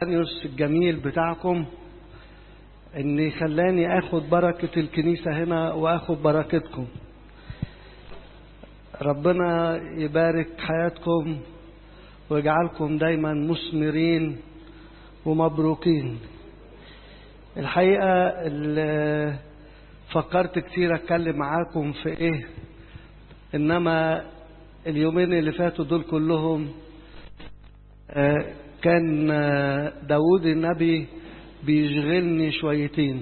أرسانيوس الجميل بتاعكم إن خلاني آخد بركة الكنيسة هنا وآخد بركتكم ربنا يبارك حياتكم ويجعلكم دايما مثمرين ومبروكين الحقيقة اللي فكرت كتير أتكلم معاكم في إيه إنما اليومين اللي فاتوا دول كلهم كان داود النبي بيشغلني شويتين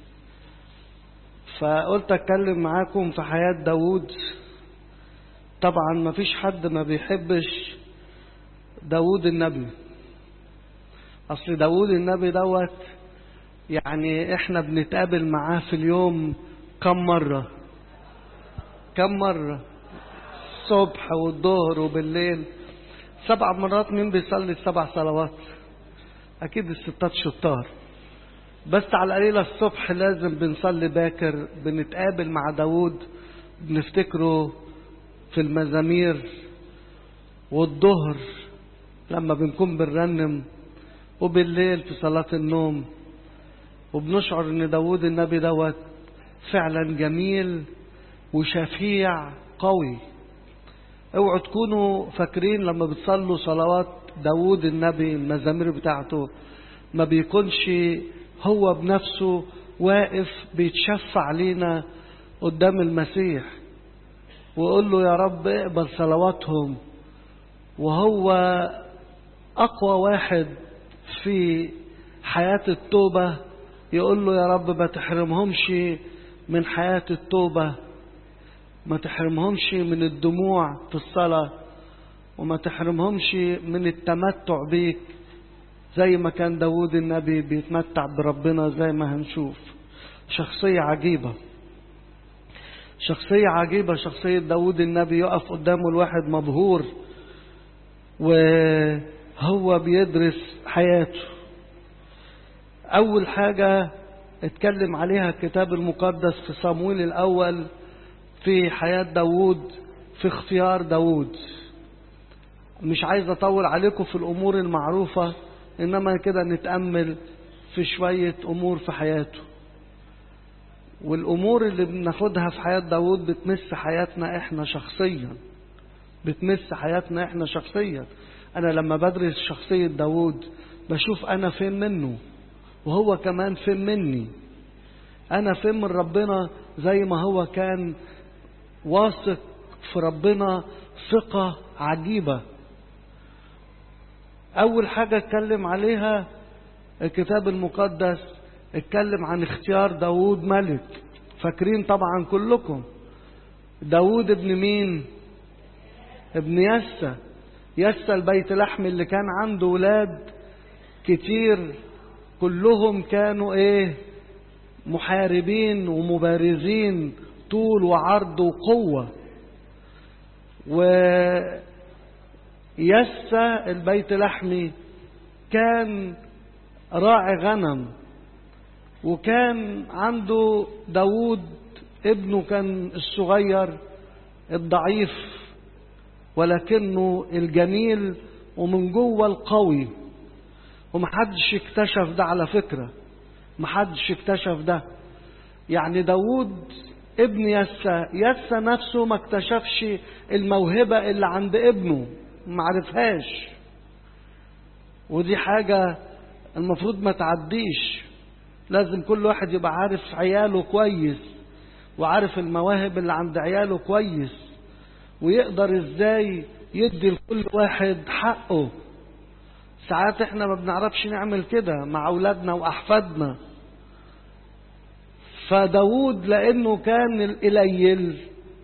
فقلت أتكلم معاكم في حياة داود طبعا ما فيش حد ما بيحبش داود النبي أصل داود النبي دوت يعني احنا بنتقابل معاه في اليوم كم مرة كم مرة الصبح والظهر وبالليل سبع مرات مين بيصلي السبع صلوات اكيد الستات شطار بس على القليلة الصبح لازم بنصلي باكر بنتقابل مع داود بنفتكره في المزامير والظهر لما بنكون بنرنم وبالليل في صلاة النوم وبنشعر ان داود النبي دوت فعلا جميل وشفيع قوي اوعوا تكونوا فاكرين لما بتصلوا صلوات داود النبي المزامير بتاعته ما بيكونش هو بنفسه واقف بيتشفع لينا قدام المسيح ويقول له يا رب اقبل صلواتهم وهو اقوى واحد في حياة التوبة يقول له يا رب ما تحرمهمش من حياة التوبة ما تحرمهمش من الدموع في الصلاة وما تحرمهمش من التمتع بيك زي ما كان داود النبي بيتمتع بربنا زي ما هنشوف شخصية عجيبة شخصية عجيبة شخصية داود النبي يقف قدامه الواحد مبهور وهو بيدرس حياته أول حاجة اتكلم عليها الكتاب المقدس في صمويل الأول في حياة داود في اختيار داود مش عايز أطول عليكم في الأمور المعروفة إنما كده نتأمل في شوية أمور في حياته والأمور اللي بناخدها في حياة داود بتمس حياتنا إحنا شخصيا بتمس حياتنا إحنا شخصيا أنا لما بدرس شخصية داود بشوف أنا فين منه وهو كمان فين مني أنا فين من ربنا زي ما هو كان واثق في ربنا ثقة عجيبة أول حاجة اتكلم عليها الكتاب المقدس اتكلم عن اختيار داود ملك فاكرين طبعا كلكم داود ابن مين ابن يسى يسى البيت لحم اللي كان عنده ولاد كتير كلهم كانوا ايه محاربين ومبارزين طول وعرض وقوة ويسى البيت لحمي كان راعي غنم وكان عنده داود ابنه كان الصغير الضعيف ولكنه الجميل ومن جوه القوي ومحدش اكتشف ده على فكرة محدش اكتشف ده يعني داود ابن يسى يسى نفسه ما اكتشفش الموهبة اللي عند ابنه ما عرفهاش ودي حاجة المفروض ما تعديش لازم كل واحد يبقى عارف عياله كويس وعارف المواهب اللي عند عياله كويس ويقدر ازاي يدي لكل واحد حقه ساعات احنا ما بنعرفش نعمل كده مع اولادنا واحفادنا فداود لانه كان القليل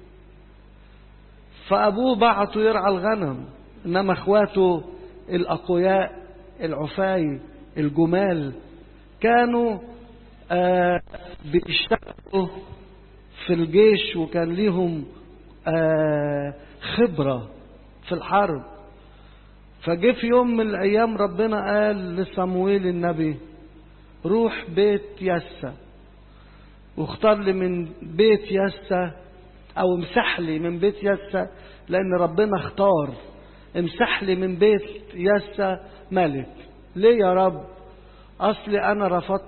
فابوه بعته يرعى الغنم انما اخواته الاقوياء العفاي الجمال كانوا آه بيشتغلوا في الجيش وكان ليهم آه خبرة في الحرب فجه في يوم من الأيام ربنا قال لصمويل النبي روح بيت يسى واختار لي من بيت يسى أو امسح لي من بيت يسى لأن ربنا اختار امسح لي من بيت يسى ملك ليه يا رب اصلي انا رفضت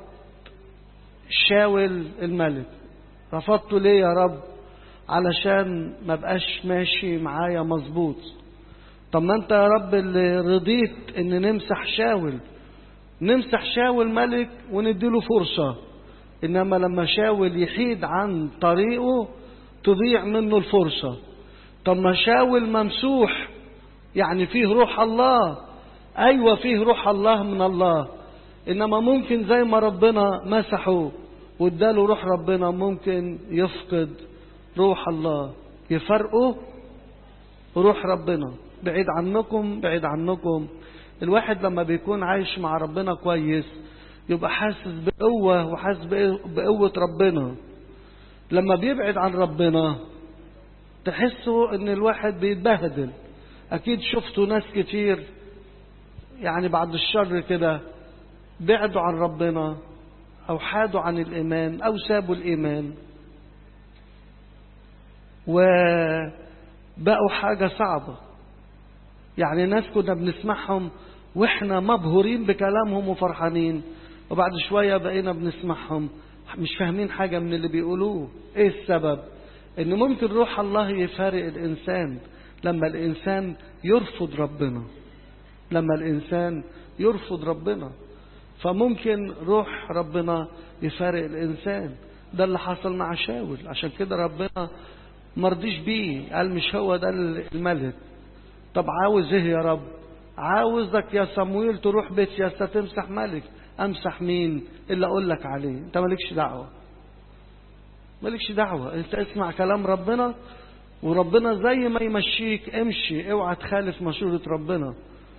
شاول الملك رفضته ليه يا رب علشان ما بقاش ماشي معايا مظبوط طب ما انت يا رب اللي رضيت ان نمسح شاول نمسح شاول ملك ونديله فرصة انما لما شاول يحيد عن طريقه تضيع منه الفرصة طب ما شاول ممسوح يعني فيه روح الله ايوه فيه روح الله من الله انما ممكن زي ما ربنا مسحه واداله روح ربنا ممكن يفقد روح الله يفرقه روح ربنا بعيد عنكم بعيد عنكم الواحد لما بيكون عايش مع ربنا كويس يبقى حاسس بقوة وحاسس بقوة ربنا لما بيبعد عن ربنا تحسوا ان الواحد بيتبهدل اكيد شفتوا ناس كتير يعني بعد الشر كده بعدوا عن ربنا او حادوا عن الايمان او سابوا الايمان وبقوا حاجة صعبة يعني ناس كنا بنسمعهم واحنا مبهورين بكلامهم وفرحانين وبعد شوية بقينا بنسمعهم مش فاهمين حاجة من اللي بيقولوه ايه السبب ان ممكن روح الله يفارق الانسان لما الانسان يرفض ربنا لما الانسان يرفض ربنا فممكن روح ربنا يفارق الانسان ده اللي حصل مع شاول عشان كده ربنا مرضيش بيه قال مش هو ده الملك طب عاوز ايه يا رب عاوزك يا صمويل تروح بيت ياسا تمسح ملك امسح مين اللي اقول لك عليه انت مالكش دعوه مالكش دعوه انت اسمع كلام ربنا وربنا زي ما يمشيك امشي اوعى تخالف مشورة ربنا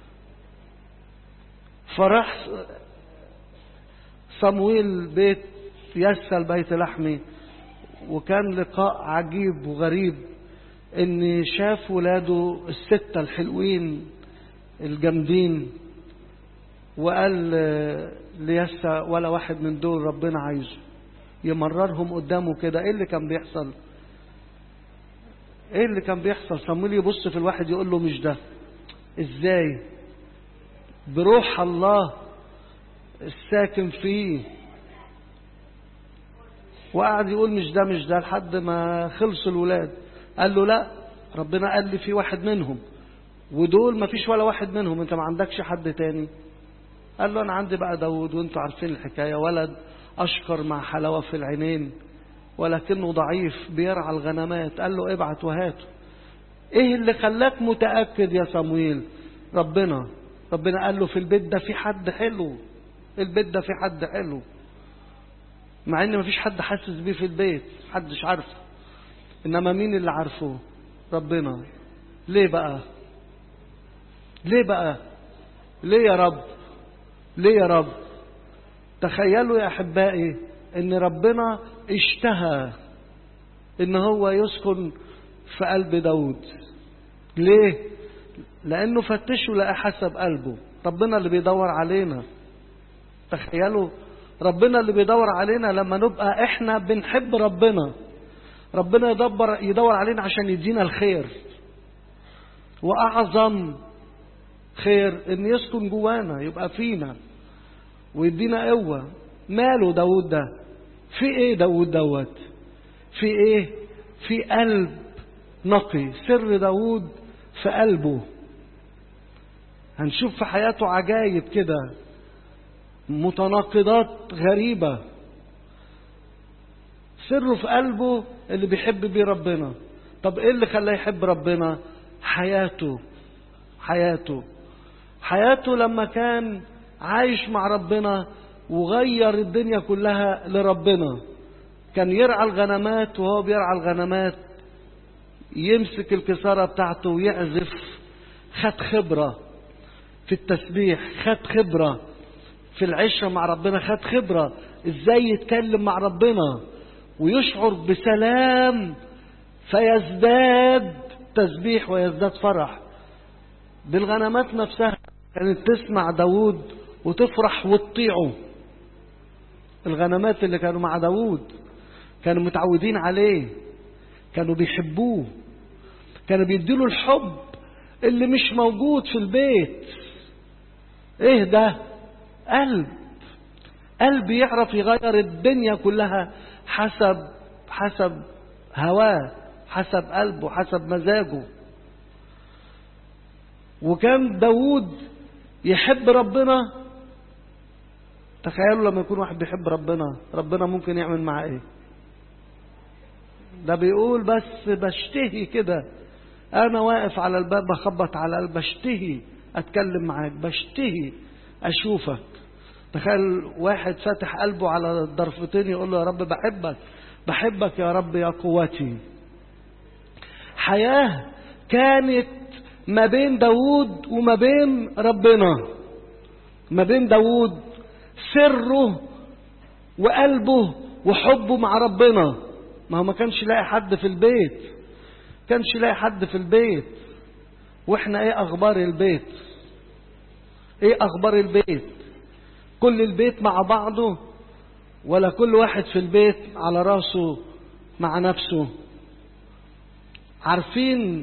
فراح صمويل بيت يسى البيت لحمي وكان لقاء عجيب وغريب ان شاف ولاده الستة الحلوين الجامدين وقال ليسى ولا واحد من دول ربنا عايزه يمررهم قدامه كده ايه اللي كان بيحصل ايه اللي كان بيحصل صمويل يبص في الواحد يقول له مش ده ازاي بروح الله الساكن فيه وقعد يقول مش ده مش ده لحد ما خلصوا الولاد قال له لا ربنا قال لي في واحد منهم ودول ما فيش ولا واحد منهم انت ما عندكش حد تاني قال له انا عندي بقى داود وانتوا عارفين الحكايه ولد اشكر مع حلاوه في العينين ولكنه ضعيف بيرعى الغنمات قال له ابعت وهاته ايه اللي خلاك متاكد يا صمويل ربنا ربنا قال له في البيت ده في حد حلو البيت ده في حد حلو مع ان مفيش حد حاسس بيه في البيت محدش عارفه انما مين اللي عارفه ربنا ليه بقى ليه بقى ليه يا رب ليه يا رب تخيلوا يا احبائي ان ربنا اشتهى ان هو يسكن في قلب داود ليه لانه فتشه لقى حسب قلبه ربنا اللي بيدور علينا تخيلوا ربنا اللي بيدور علينا لما نبقى احنا بنحب ربنا ربنا يدبر يدور علينا عشان يدينا الخير واعظم خير ان يسكن جوانا يبقى فينا ويدينا قوه ماله داود ده في ايه داود دوت في ايه في قلب نقي سر داود في قلبه هنشوف في حياته عجايب كده متناقضات غريبة سره في قلبه اللي بيحب بيه ربنا طب ايه اللي خلاه يحب ربنا حياته حياته حياته لما كان عايش مع ربنا وغير الدنيا كلها لربنا كان يرعى الغنمات وهو بيرعى الغنمات يمسك الكسارة بتاعته ويعزف خد خبرة في التسبيح خد خبرة في العشرة مع ربنا خد خبرة ازاي يتكلم مع ربنا ويشعر بسلام فيزداد تسبيح ويزداد فرح بالغنمات نفسها كانت تسمع داود وتفرح وتطيعه الغنمات اللي كانوا مع داود كانوا متعودين عليه كانوا بيحبوه كانوا بيديله الحب اللي مش موجود في البيت ايه ده قلب قلب يعرف يغير الدنيا كلها حسب حسب هواه حسب قلبه حسب مزاجه وكان داود يحب ربنا تخيلوا لما يكون واحد بيحب ربنا ربنا ممكن يعمل معاه ايه ده بيقول بس بشتهي كده انا واقف على الباب بخبط على القلب بشتهي اتكلم معاك بشتهي اشوفك تخيل واحد فاتح قلبه على الضرفتين يقول له يا رب بحبك بحبك يا رب يا قوتي حياة كانت ما بين داود وما بين ربنا ما بين داود سره وقلبه وحبه مع ربنا ما هو ما كانش لاقي حد في البيت كانش لاقي حد في البيت واحنا ايه اخبار البيت ايه اخبار البيت كل البيت مع بعضه ولا كل واحد في البيت على راسه مع نفسه عارفين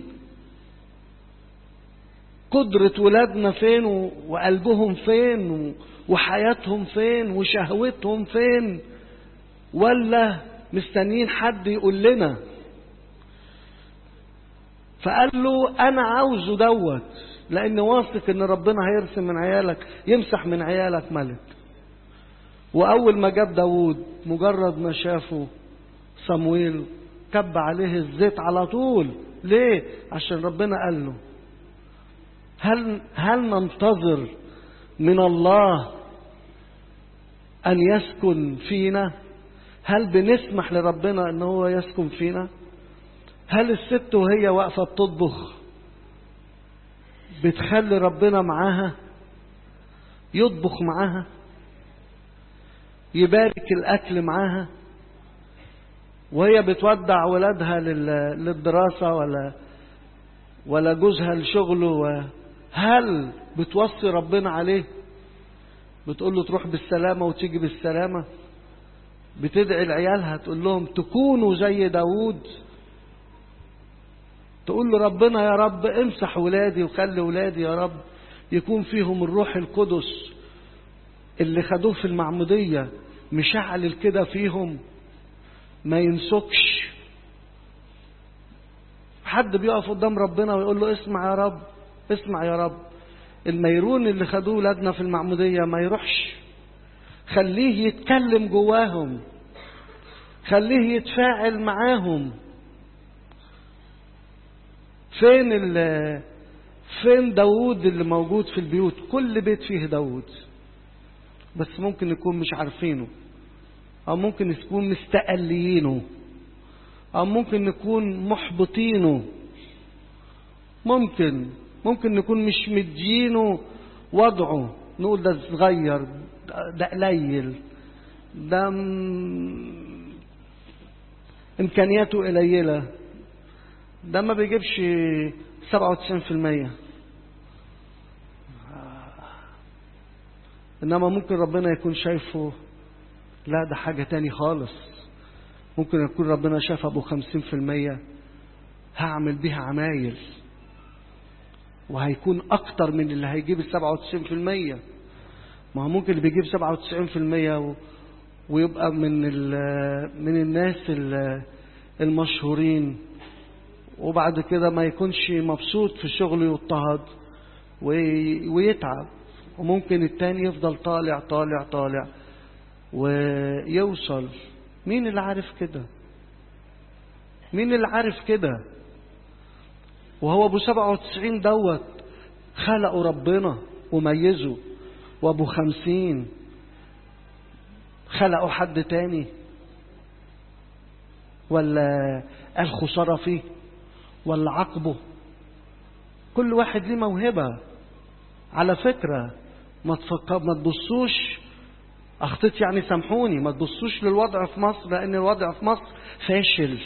قدرة ولادنا فين وقلبهم فين وحياتهم فين وشهوتهم فين ولا مستنيين حد يقول لنا فقال له انا عاوزه دوت لان واثق ان ربنا هيرسم من عيالك يمسح من عيالك ملك واول ما جاب داوود مجرد ما شافه صمويل كب عليه الزيت على طول ليه عشان ربنا قال له هل هل ننتظر من الله ان يسكن فينا هل بنسمح لربنا ان هو يسكن فينا هل الست وهي واقفه بتطبخ بتخلي ربنا معاها يطبخ معاها يبارك الاكل معاها وهي بتودع ولادها للدراسة ولا ولا جوزها لشغله هل بتوصي ربنا عليه بتقول له تروح بالسلامة وتيجي بالسلامة بتدعي لعيالها تقول لهم تكونوا زي داوود تقول له ربنا يا رب امسح ولادي وخلي ولادي يا رب يكون فيهم الروح القدس اللي خدوه في المعمودية مشعل كده فيهم ما ينسكش حد بيقف قدام ربنا ويقول له اسمع يا رب اسمع يا رب الميرون اللي خدوه ولادنا في المعمودية ما يروحش خليه يتكلم جواهم خليه يتفاعل معاهم فين ال فين داوود اللي موجود في البيوت كل بيت فيه داوود بس ممكن نكون مش عارفينه أو ممكن نكون مستقليينه أو ممكن نكون محبطينه ممكن ممكن نكون مش مدينه وضعه نقول ده صغير ده قليل ده إمكانياته قليلة ده ما بيجيبش 97% إنما ممكن ربنا يكون شايفه لا ده حاجة تاني خالص ممكن يكون ربنا شاف أبو خمسين في المية هعمل بيها عمايل وهيكون أكتر من اللي هيجيب السبعة وتسعين في المية ما هو ممكن اللي بيجيب سبعة وتسعين في المية ويبقى من من الناس المشهورين وبعد كده ما يكونش مبسوط في شغله يضطهد ويتعب وممكن التاني يفضل طالع طالع طالع ويوصل مين اللي عارف كده مين اللي عارف كده وهو ابو سبعة وتسعين دوت خلقوا ربنا وميزوا وابو خمسين خلقوا حد تاني ولا قال خسارة فيه ولا عقبه كل واحد ليه موهبة على فكرة ما تفكر ما تبصوش اخطيت يعني سامحوني ما تبصوش للوضع في مصر لان الوضع في مصر فاشل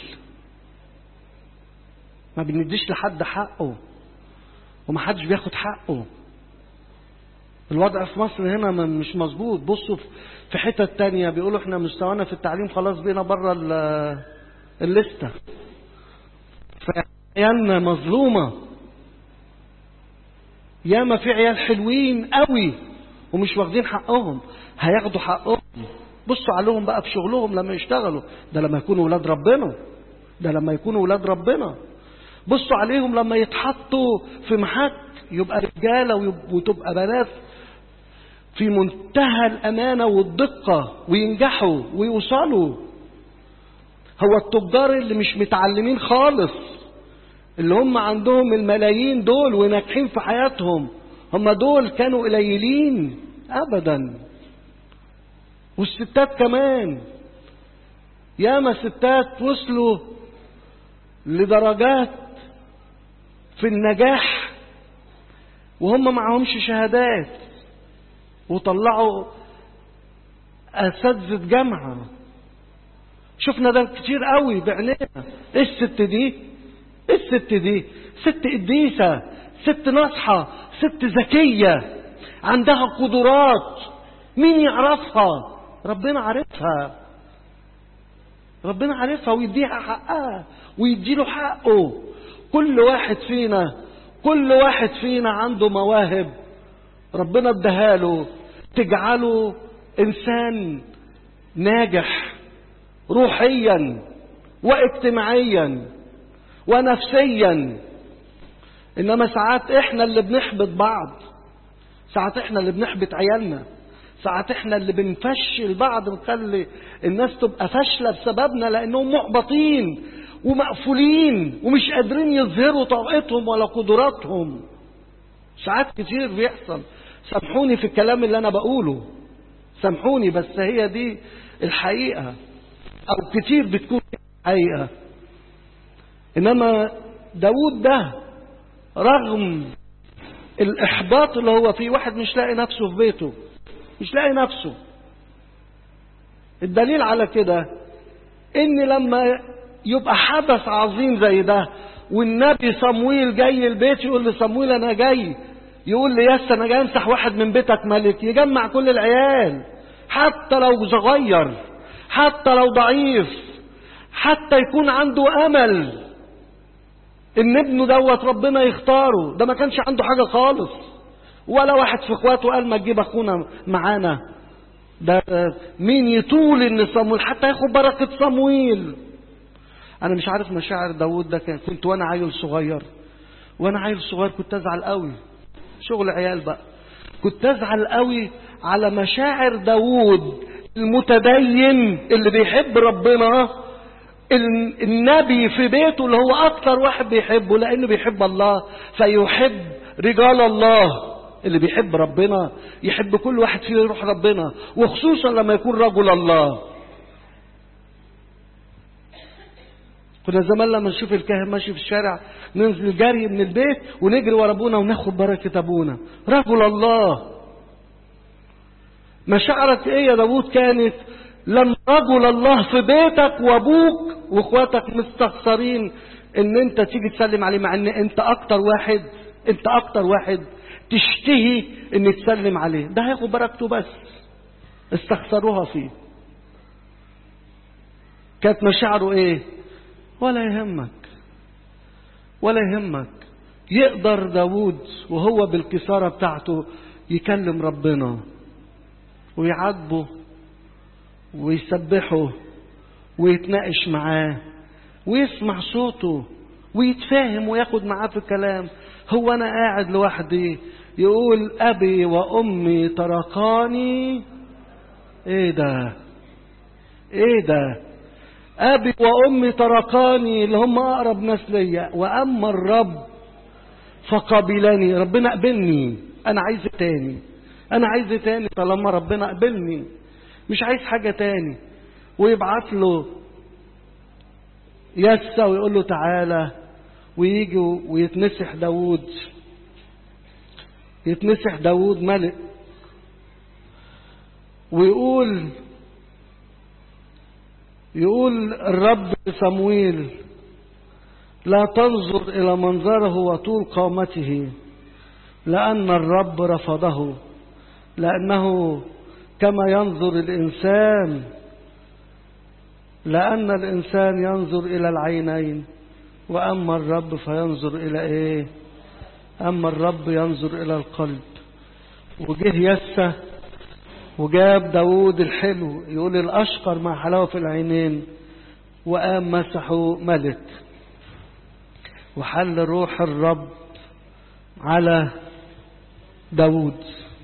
ما بنديش لحد حقه ومحدش بياخد حقه الوضع في مصر هنا مش مظبوط بصوا في حتة تانية بيقولوا احنا مستوانا في التعليم خلاص بقينا بره الليستة فعيالنا مظلومة ياما في عيال حلوين قوي ومش واخدين حقهم هياخدوا حقهم بصوا عليهم بقى في شغلهم لما يشتغلوا ده لما يكونوا ولاد ربنا ده لما يكونوا ولاد ربنا بصوا عليهم لما يتحطوا في محك يبقى رجالة وتبقى بنات في منتهى الأمانة والدقة وينجحوا ويوصلوا هو التجار اللي مش متعلمين خالص اللي هم عندهم الملايين دول وناجحين في حياتهم هم دول كانوا قليلين أبدا والستات كمان ياما ستات وصلوا لدرجات في النجاح وهم معهمش شهادات وطلعوا أساتذة جامعة شفنا ده كتير قوي بعينينا ايه الست دي ايه الست دي ست قديسة ست ناصحة ست ذكية عندها قدرات مين يعرفها ربنا عارفها ربنا عارفها ويديها حقها ويديله حقه كل واحد فينا كل واحد فينا عنده مواهب ربنا اداها له تجعله انسان ناجح روحيا واجتماعيا ونفسيا انما ساعات احنا اللي بنحبط بعض ساعات احنا اللي بنحبط عيالنا ساعات احنا اللي بنفشل بعض ونخلي الناس تبقى فاشله بسببنا لانهم محبطين ومقفولين ومش قادرين يظهروا طاقتهم ولا قدراتهم ساعات كتير بيحصل سامحوني في الكلام اللي انا بقوله سامحوني بس هي دي الحقيقه او كتير بتكون حقيقه انما داود ده رغم الاحباط اللي هو فيه واحد مش لاقي نفسه في بيته مش لاقي نفسه الدليل على كده ان لما يبقى حدث عظيم زي ده والنبي صمويل جاي البيت يقول لصمويل انا جاي يقول لي يس انا جاي امسح واحد من بيتك ملك يجمع كل العيال حتى لو صغير حتى لو ضعيف حتى يكون عنده امل ان ابنه دوت ربنا يختاره ده ما كانش عنده حاجه خالص ولا واحد في اخواته قال ما تجيب اخونا معانا ده مين يطول ان صمويل حتى ياخد بركه صمويل انا مش عارف مشاعر داود ده كان كنت وانا عيل صغير وانا عيل صغير كنت ازعل قوي شغل عيال بقى كنت ازعل قوي على مشاعر داود المتدين اللي بيحب ربنا النبي في بيته اللي هو اكتر واحد بيحبه لانه بيحب الله فيحب رجال الله اللي بيحب ربنا يحب كل واحد فيه يروح ربنا وخصوصا لما يكون رجل الله كنا زمان لما نشوف الكاهن ماشي في الشارع ننزل جري من البيت ونجري ورا ابونا وناخد بركة ابونا رجل الله مشاعرك ايه يا داوود كانت لما رجل الله في بيتك وابوك واخواتك مستخسرين ان انت تيجي تسلم عليه مع ان انت اكتر واحد انت اكتر واحد تشتهي ان تسلم عليه ده هياخد بركته بس استخسروها فيه كانت مشاعره ايه ولا يهمك ولا يهمك يقدر داود وهو بالكسارة بتاعته يكلم ربنا ويعاتبه ويسبحه ويتناقش معاه ويسمع صوته ويتفاهم وياخد معاه في الكلام هو انا قاعد لوحدي يقول ابي وامي تركاني ايه ده ايه ده ابي وامي تركاني اللي هم اقرب ناس ليا واما الرب فقبلني ربنا قبلني انا عايز تاني انا عايز تاني طالما ربنا قبلني مش عايز حاجه تاني ويبعت له يسا ويقول له تعالى ويجي ويتمسح داوود يتمسح داوود ملك ويقول يقول الرب لصمويل لا تنظر إلى منظره وطول قامته لأن الرب رفضه لأنه كما ينظر الإنسان لأن الإنسان ينظر إلى العينين وأما الرب فينظر إلى إيه أما الرب ينظر إلى القلب وجه يسه وجاب داود الحلو يقول الأشقر مع حلاوة في العينين وقام مسحه ملك وحل روح الرب على داود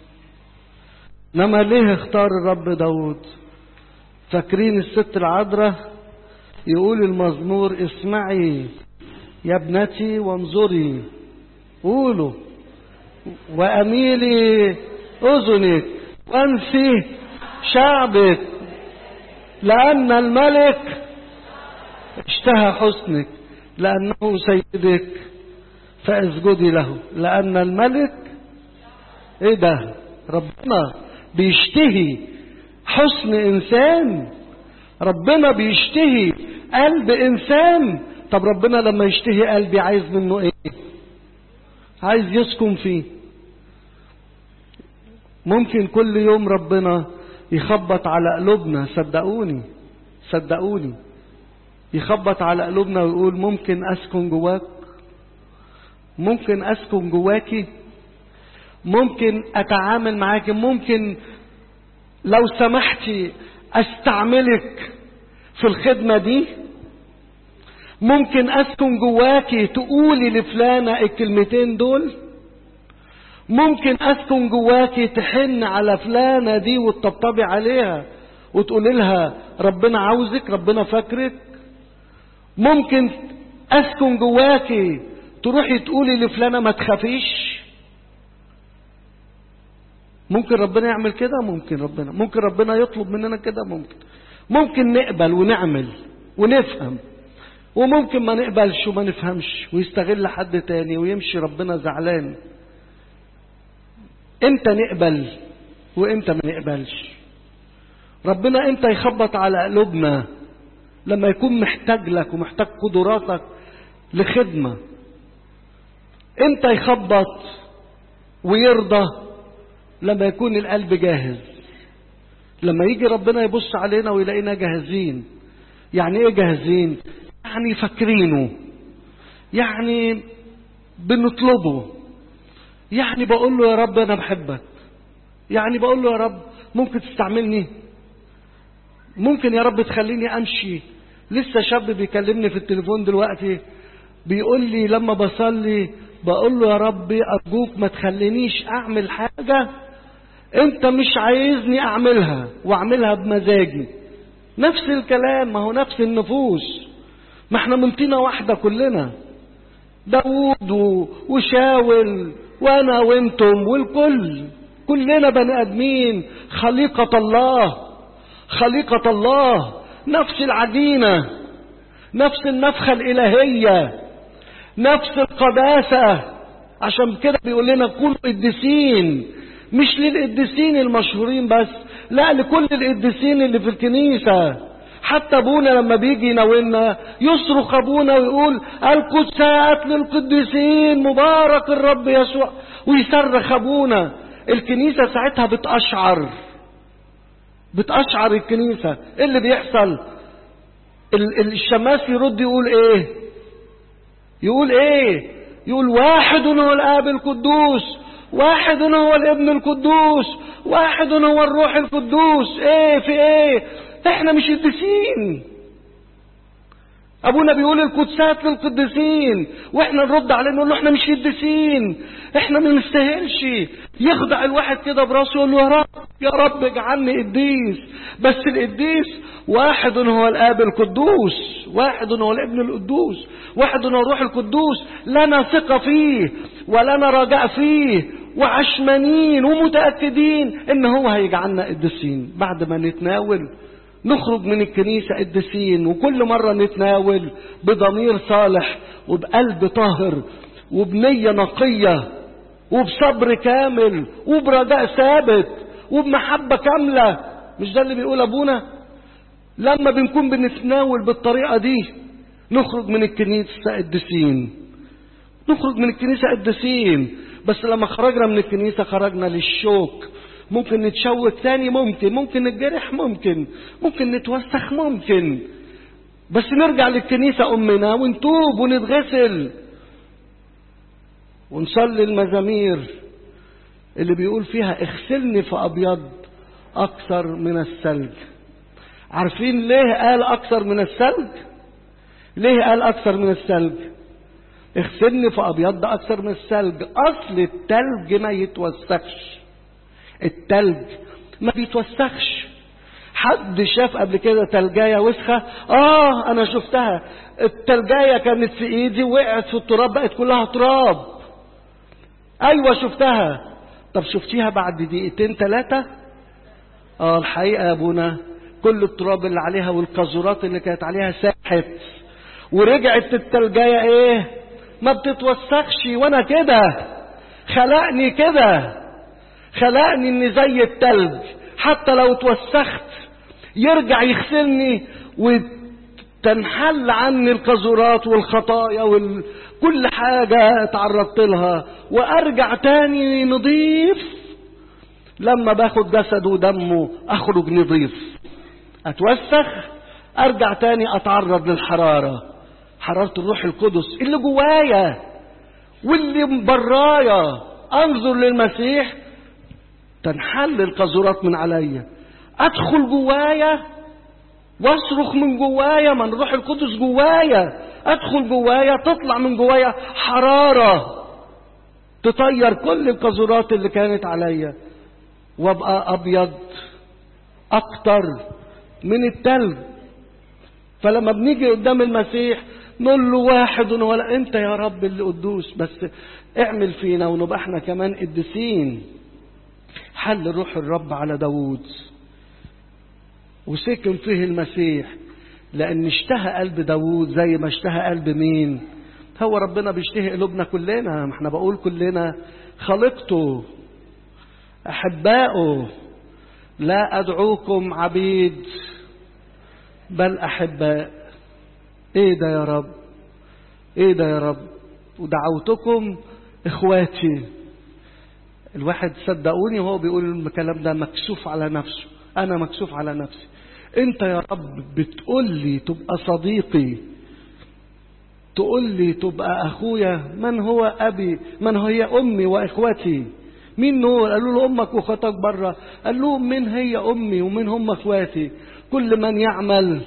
انما ليه اختار الرب داود فاكرين الست العذراء يقول المزمور اسمعي يا ابنتي وانظري قولوا واميلي اذنك وانسي شعبك لان الملك اشتهى حسنك لانه سيدك فاسجدي له لان الملك ايه ده ربنا بيشتهي حسن انسان ربنا بيشتهي قلب انسان طب ربنا لما يشتهي قلبي عايز منه ايه عايز يسكن فيه ممكن كل يوم ربنا يخبط على قلوبنا صدقوني صدقوني يخبط على قلوبنا ويقول ممكن اسكن جواك ممكن اسكن جواكي ممكن اتعامل معاك ممكن لو سمحتي استعملك في الخدمه دي ممكن اسكن جواكي تقولي لفلانه الكلمتين دول ممكن اسكن جواكي تحن على فلانه دي وتطبطبي عليها وتقولي لها ربنا عاوزك ربنا فاكرك ممكن اسكن جواكي تروحي تقولي لفلانه ما تخافيش ممكن ربنا يعمل كده ممكن ربنا ممكن ربنا يطلب مننا كده ممكن ممكن نقبل ونعمل ونفهم وممكن ما نقبلش وما نفهمش ويستغل حد تاني ويمشي ربنا زعلان امتى نقبل وامتى ما نقبلش ربنا امتى يخبط على قلوبنا لما يكون محتاج لك ومحتاج قدراتك لخدمة امتى يخبط ويرضى لما يكون القلب جاهز لما يجي ربنا يبص علينا ويلاقينا جاهزين يعني ايه جاهزين يعني فاكرينه يعني بنطلبه يعني بقول له يا رب انا بحبك يعني بقول له يا رب ممكن تستعملني ممكن يا رب تخليني امشي لسه شاب بيكلمني في التليفون دلوقتي بيقول لي لما بصلي بقول له يا ربي ارجوك ما تخلينيش اعمل حاجه انت مش عايزني اعملها واعملها بمزاجي نفس الكلام ما هو نفس النفوس ما احنا من طينه واحده كلنا داوود وشاول وانا وانتم والكل كلنا بني ادمين خليقه الله خليقه الله نفس العجينه نفس النفخه الالهيه نفس القداسه عشان كده بيقول لنا كونوا قديسين مش للقديسين المشهورين بس لا لكل القديسين اللي في الكنيسة حتى ابونا لما بيجي يناولنا يصرخ ابونا ويقول القدسات للقديسين مبارك الرب يسوع ويصرخ ابونا الكنيسة ساعتها بتأشعر بتأشعر الكنيسة ايه اللي بيحصل الشماس يرد يقول ايه يقول ايه يقول واحد هو الاب القدوس واحد هو الابن القدوس واحد هو الروح القدوس ايه في ايه احنا مش قديسين ابونا بيقول القدسات للقديسين واحنا نرد عليه نقول له احنا مش قديسين احنا ما نستاهلش يخدع الواحد كده براسه يقول له يا رب يا رب اجعلني قديس بس القديس واحد هو الاب القدوس واحد هو الابن القدوس واحد هو الروح القدوس لنا ثقه فيه ولنا رجاء فيه وعشمانين ومتاكدين ان هو هيجعلنا قديسين بعد ما نتناول نخرج من الكنيسة قديسين وكل مرة نتناول بضمير صالح وبقلب طاهر وبنية نقية وبصبر كامل وبرجاء ثابت وبمحبة كاملة مش ده اللي بيقول أبونا لما بنكون بنتناول بالطريقة دي نخرج من الكنيسة قديسين نخرج من الكنيسة قديسين بس لما خرجنا من الكنيسة خرجنا للشوك ممكن نتشوك تاني ممكن ممكن نتجرح ممكن ممكن نتوسخ ممكن بس نرجع للكنيسة أمنا ونتوب ونتغسل ونصلي المزامير اللي بيقول فيها اغسلني في أبيض أكثر من الثلج عارفين ليه قال أكثر من الثلج ليه قال أكثر من الثلج اغسلني فأبيض أكثر من الثلج أصل التلج ما يتوسخش التلج ما بيتوسخش حد شاف قبل كده تلجاية وسخة اه انا شفتها التلجاية كانت في ايدي وقعت في التراب بقت كلها تراب ايوه شفتها طب شفتيها بعد دقيقتين ثلاثة اه الحقيقة يا ابونا كل التراب اللي عليها والقاذورات اللي كانت عليها ساحت ورجعت التلجاية ايه ما بتتوسخش وانا كده خلقني كده خلقني اني زي التلج حتى لو اتوسخت يرجع يغسلني وتنحل عني القذورات والخطايا وكل حاجة تعرضت لها وارجع تاني نضيف لما باخد جسده ودمه اخرج نضيف اتوسخ ارجع تاني اتعرض للحرارة حرارة الروح القدس اللي جوايا واللي برايا انظر للمسيح تنحل القذورات من عليا ادخل جوايا واصرخ من جوايا من روح القدس جوايا ادخل جوايا تطلع من جوايا حرارة تطير كل القذورات اللي كانت عليا وابقى ابيض اكتر من التلج فلما بنيجي قدام المسيح نقول له واحد ولا انت يا رب اللي قدوس بس اعمل فينا ونبقى احنا كمان قديسين حل روح الرب على داوود وسكن فيه المسيح لأن اشتهى قلب داوود زي ما اشتهى قلب مين هو ربنا بيشتهي قلوبنا كلنا ما احنا بقول كلنا خلقته أحباؤه لا أدعوكم عبيد بل أحباء ايه ده يا رب ايه ده يا رب ودعوتكم اخواتي الواحد صدقوني وهو بيقول الكلام ده مكسوف على نفسه انا مكسوف على نفسي انت يا رب بتقول لي تبقى صديقي تقول لي تبقى اخويا من هو ابي من هي امي واخوتي مين هو قالوا له امك واخواتك بره قال لهم من هي امي ومن هم اخواتي كل من يعمل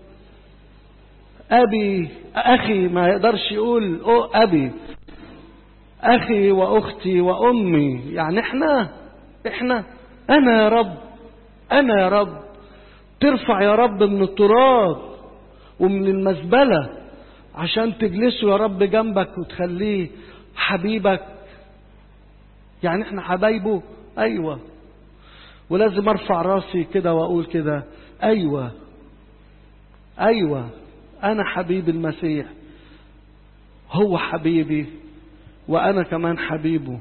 ابي اخي ما يقدرش يقول أو ابي اخي واختي وامي يعني احنا احنا انا يا رب انا يا رب ترفع يا رب من التراب ومن المزبله عشان تجلسه يا رب جنبك وتخليه حبيبك يعني احنا حبايبه ايوه ولازم ارفع راسي كده واقول كده ايوه ايوه انا حبيب المسيح هو حبيبي وانا كمان حبيبه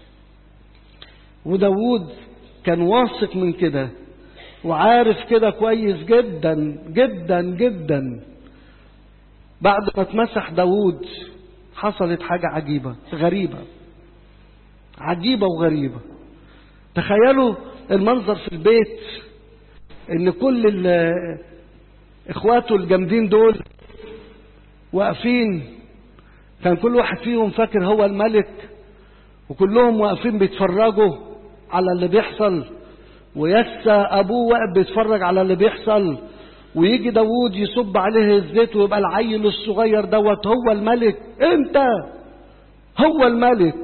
وداود كان واثق من كده وعارف كده كويس جدا جدا جدا بعد ما اتمسح داود حصلت حاجة عجيبة غريبة عجيبة وغريبة تخيلوا المنظر في البيت ان كل اخواته الجامدين دول واقفين كان كل واحد فيهم فاكر هو الملك وكلهم واقفين بيتفرجوا على اللي بيحصل ويسا ابوه واقف بيتفرج على اللي بيحصل ويجي داوود يصب عليه الزيت ويبقى العيل الصغير دوت هو الملك انت هو الملك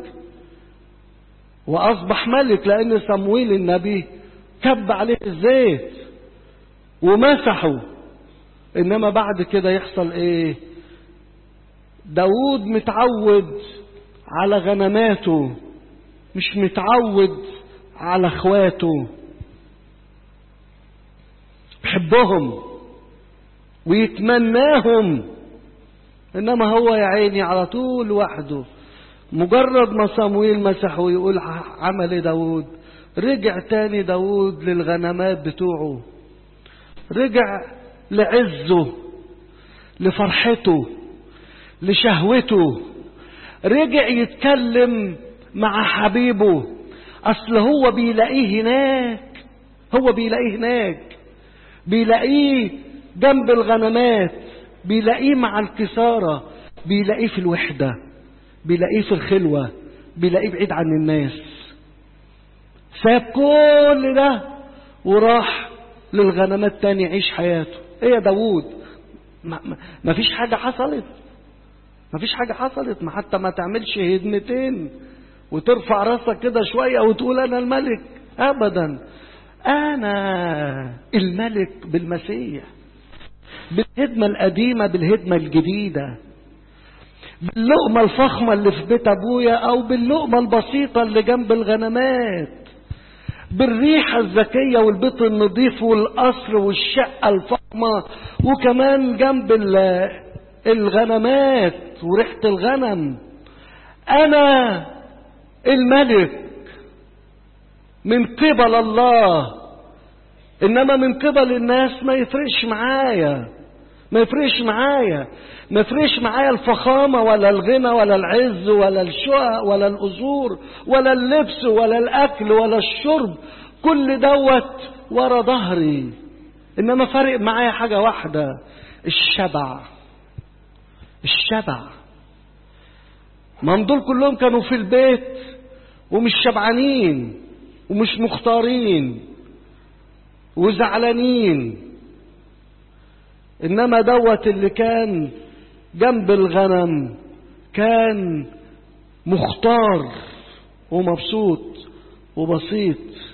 واصبح ملك لان صمويل النبي كب عليه الزيت ومسحه انما بعد كده يحصل ايه داود متعود على غنماته مش متعود على اخواته بحبهم ويتمناهم انما هو يا عيني على طول وحده مجرد ما صمويل مسحه ويقول عمل ايه داود رجع تاني داود للغنمات بتوعه رجع لعزه لفرحته لشهوته رجع يتكلم مع حبيبه اصل هو بيلاقيه هناك هو بيلاقيه هناك بيلاقيه جنب الغنمات بيلاقيه مع الكسارة بيلاقيه في الوحدة بيلاقيه في الخلوة بيلاقيه بعيد عن الناس ساب كل ده وراح للغنمات تاني يعيش حياته ايه يا داوود ما, ما, ما فيش حاجة حصلت ما فيش حاجة حصلت ما حتى ما تعملش هدمتين وترفع راسك كده شوية وتقول أنا الملك أبدا أنا الملك بالمسيح بالهدمة القديمة بالهدمة الجديدة باللقمة الفخمة اللي في بيت أبويا أو باللقمة البسيطة اللي جنب الغنمات بالريحة الذكية والبيت النظيف والقصر والشقة الفخمة وكمان جنب الغنمات وريحة الغنم أنا الملك من قبل الله إنما من قبل الناس ما يفرقش معايا ما يفرقش معايا ما يفرقش معايا الفخامة ولا الغنى ولا العز ولا الشقق ولا الأزور ولا اللبس ولا الأكل ولا الشرب كل دوت ورا ظهري إنما فارق معايا حاجة واحدة الشبع الشبع ما هم دول كلهم كانوا في البيت ومش شبعانين ومش مختارين وزعلانين انما دوت اللي كان جنب الغنم كان مختار ومبسوط وبسيط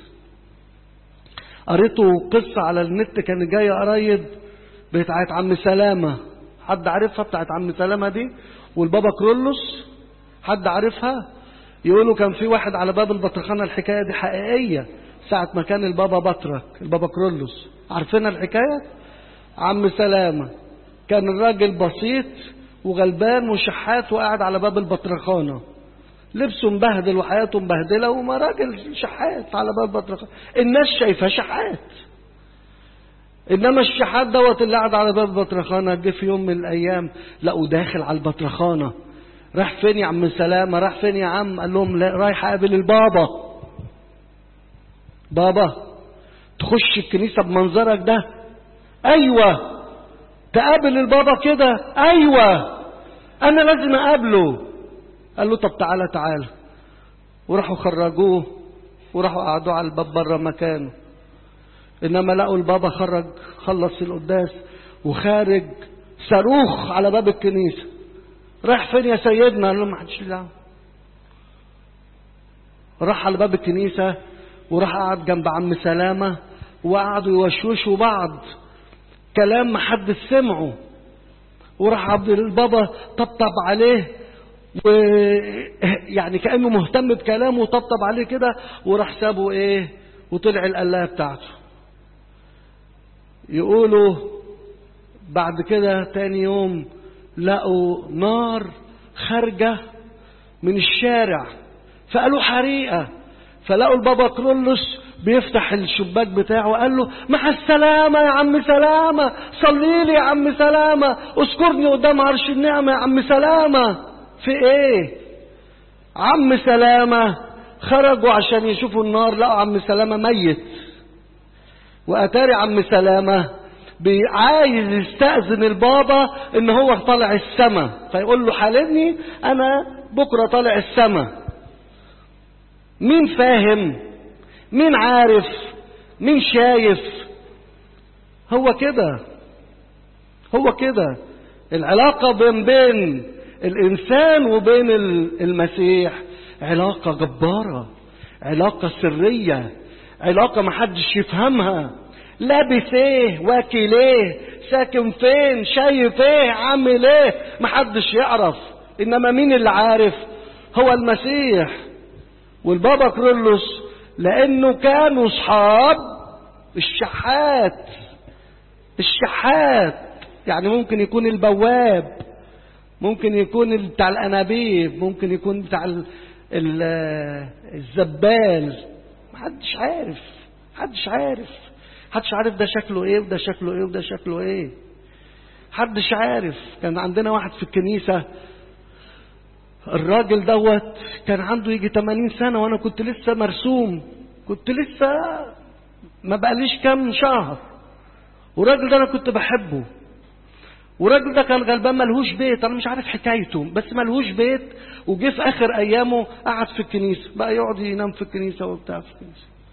قريته قصة على النت كان جاية قريب بتاعت عم سلامة حد عارفها بتاعت عم سلامة دي والبابا كرولوس حد عارفها يقولوا كان في واحد على باب البطرخانة الحكاية دي حقيقية ساعة ما كان البابا بطرك البابا كرولوس عارفين الحكاية عم سلامة كان الراجل بسيط وغلبان وشحات وقاعد على باب البطرخانة لبسه مبهدل وحياته مبهدلة وما راجل شحات على باب البطرخانة الناس شايفاه شحات انما الشحات دوت اللي قاعد على باب البطرخانة جه في يوم من الايام لقوا داخل على البطرخانة راح فين يا عم سلامة راح فين يا عم قال لهم لا رايح اقابل البابا بابا تخش الكنيسة بمنظرك ده ايوه تقابل البابا كده ايوه انا لازم اقابله قال له طب تعالى تعالى وراحوا خرجوه وراحوا قعدوا على الباب بره مكانه انما لقوا البابا خرج خلص القداس وخارج صاروخ على باب الكنيسه رايح فين يا سيدنا قال له ما حدش له راح على باب الكنيسه وراح قعد جنب عم سلامه وقعدوا يوشوشوا بعض كلام ما حد سمعه وراح عبد البابا طبطب عليه ويعني كانه مهتم بكلامه وطبطب عليه كده وراح سابه ايه وطلع القلايه بتاعته يقولوا بعد كده تاني يوم لقوا نار خارجة من الشارع فقالوا حريقة فلقوا البابا كرولوس بيفتح الشباك بتاعه وقال له مع السلامة يا عم سلامة صلي لي يا عم سلامة اذكرني قدام عرش النعمة يا عم سلامة في ايه عم سلامة خرجوا عشان يشوفوا النار لقوا عم سلامة ميت واتاري عم سلامة عايز يستأذن البابا ان هو طالع السما فيقول له حالبني انا بكرة طالع السما مين فاهم مين عارف مين شايف هو كده هو كده العلاقة بين بين الإنسان وبين المسيح علاقة جبارة علاقة سرية علاقة محدش يفهمها لابس ايه واكل ايه ساكن فين شايف ايه عامل ايه محدش يعرف انما مين اللي عارف هو المسيح والبابا كرولوس لانه كانوا اصحاب الشحات الشحات يعني ممكن يكون البواب ممكن يكون بتاع الانابيب ممكن يكون بتاع ال ال الزبال محدش عارف محدش عارف محدش عارف ده شكله ايه وده شكله ايه وده شكله ايه محدش عارف كان عندنا واحد في الكنيسة الراجل دوت كان عنده يجي 80 سنة وانا كنت لسه مرسوم كنت لسه ما بقاليش كام شهر والراجل ده انا كنت بحبه والراجل ده كان غلبان ملهوش بيت انا مش عارف حكايته بس ملهوش بيت وجه في اخر ايامه قعد في الكنيسه بقى يقعد ينام في الكنيسه وبتاع في الكنيسه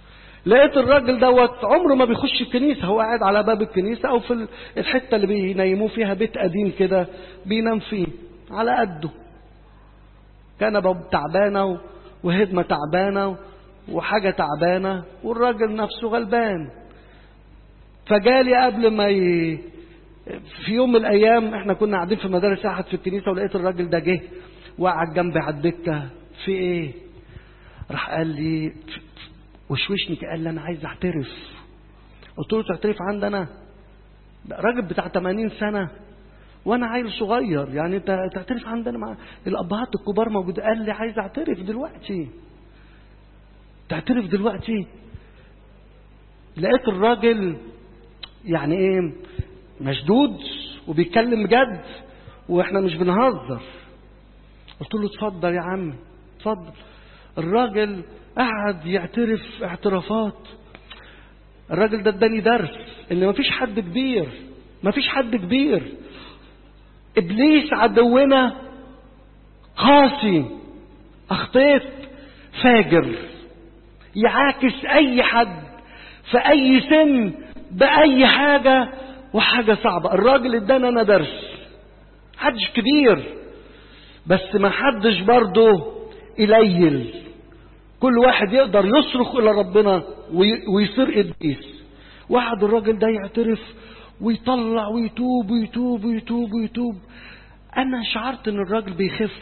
لقيت الراجل دوت عمره ما بيخش الكنيسة هو قاعد على باب الكنيسة أو في الحتة اللي بينيموه فيها بيت قديم كده بينام فيه على قده كنبة تعبانة وهدمة تعبانة وحاجة تعبانة والراجل نفسه غلبان فجالي قبل ما ي... في يوم من الأيام احنا كنا قاعدين في مدارس أحد في الكنيسة ولقيت الراجل ده جه وقعد جنبي على الدكة في ايه راح قال لي وشوشني قال لي انا عايز اعترف قلت له تعترف عندي انا ده راجل بتاع 80 سنه وانا عيل صغير يعني انت تعترف عندنا مع الابهات الكبار موجود قال لي عايز اعترف دلوقتي تعترف دلوقتي لقيت الراجل يعني ايه مشدود وبيتكلم جد واحنا مش بنهزر قلت له اتفضل يا عم اتفضل الراجل قعد يعترف اعترافات الراجل ده اداني درس ان مفيش حد كبير مفيش حد كبير ابليس عدونا قاسي اخطيت فاجر يعاكس اي حد في اي سن باي حاجه وحاجه صعبه الراجل ادانا انا درس حدش كبير بس ما حدش برضه قليل كل واحد يقدر يصرخ الى ربنا ويصير ادريس واحد الراجل ده يعترف ويطلع ويتوب ويتوب ويتوب ويتوب انا شعرت ان الراجل بيخف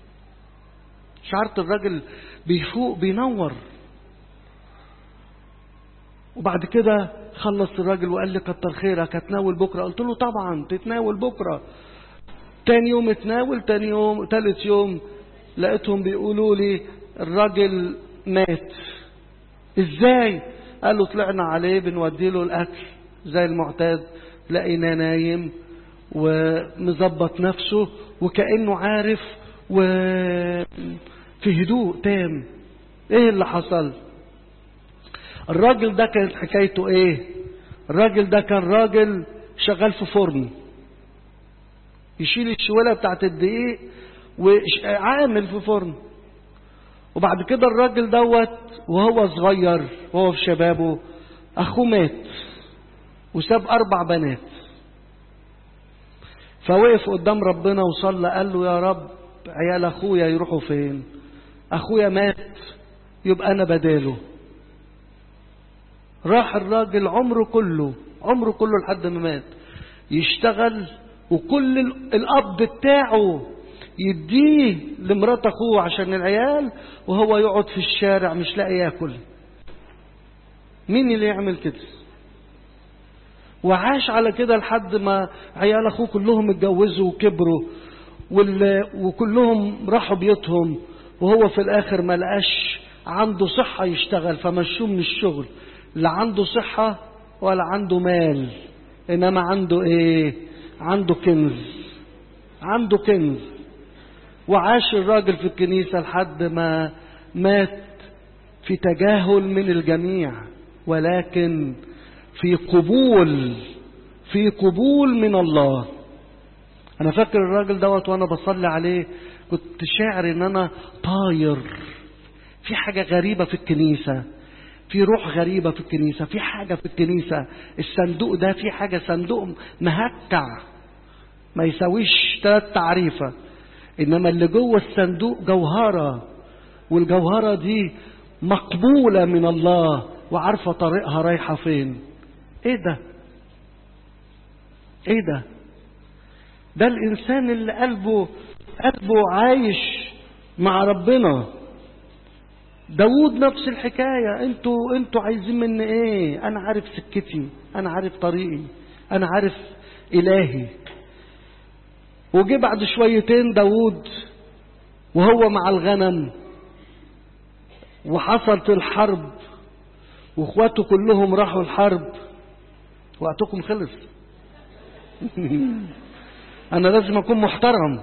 شعرت الراجل بيفوق بينور وبعد كده خلص الراجل وقال لي كتر خيرك هتناول بكره قلت له طبعا تتناول بكره تاني يوم اتناول تاني يوم تالت يوم لقيتهم بيقولوا لي الراجل مات ازاي قالوا طلعنا عليه بنودي له الاكل زي المعتاد لقينا نايم ومظبط نفسه وكانه عارف وفي هدوء تام ايه اللي حصل الراجل ده كانت حكايته ايه الراجل ده كان راجل شغال في فرن يشيل الشوله بتاعت الدقيق وعامل في فرن وبعد كده الراجل دوت وهو صغير وهو في شبابه اخوه مات وساب اربع بنات فوقف قدام ربنا وصلى قال له يا رب عيال اخويا يروحوا فين اخويا مات يبقى انا بداله راح الراجل عمره كله عمره كله لحد ما مات يشتغل وكل القبض بتاعه يديه لمرات اخوه عشان العيال وهو يقعد في الشارع مش لاقي ياكل مين اللي يعمل كده وعاش على كده لحد ما عيال اخوه كلهم اتجوزوا وكبروا وكلهم راحوا بيوتهم وهو في الاخر ما لقاش عنده صحة يشتغل فمشوه من الشغل لا عنده صحة ولا عنده مال انما عنده ايه عنده كنز عنده كنز وعاش الراجل في الكنيسة لحد ما مات في تجاهل من الجميع ولكن في قبول في قبول من الله انا فاكر الراجل دوت وانا بصلي عليه كنت شاعر ان انا طاير في حاجة غريبة في الكنيسة في روح غريبة في الكنيسة في حاجة في الكنيسة الصندوق ده في حاجة صندوق مهكع ما يساويش ثلاث تعريفة إنما اللي جوه الصندوق جوهرة والجوهرة دي مقبولة من الله وعارفة طريقها رايحة فين ايه ده ايه ده ده الانسان اللي قلبه قلبه عايش مع ربنا داود نفس الحكاية انتوا انتوا عايزين مني ايه انا عارف سكتي انا عارف طريقي انا عارف الهي وجه بعد شويتين داود وهو مع الغنم وحصلت الحرب واخواته كلهم راحوا الحرب وقتكم خلص انا لازم اكون محترم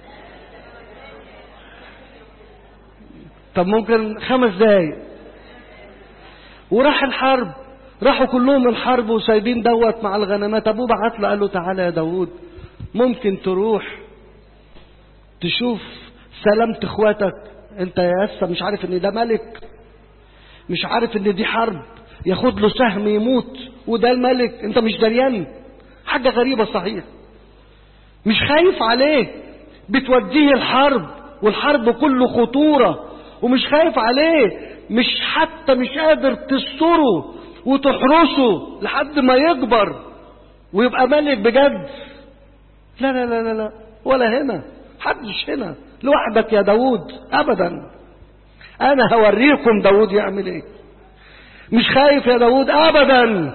طب ممكن خمس دقايق وراح الحرب راحوا كلهم الحرب وسايبين دوت مع الغنمات ابوه بعت له قال له تعالى يا داود ممكن تروح تشوف سلامة اخواتك انت يا اسا مش عارف ان ده ملك مش عارف ان دي حرب ياخد له سهم يموت وده الملك انت مش دريان حاجة غريبة صحيح مش خايف عليه بتوديه الحرب والحرب كله خطورة ومش خايف عليه مش حتى مش قادر تستره وتحرسه لحد ما يكبر ويبقى ملك بجد لا لا لا لا, لا. ولا هنا حدش هنا لوحدك يا داود ابدا انا هوريكم داود يعمل ايه مش خايف يا داود ابدا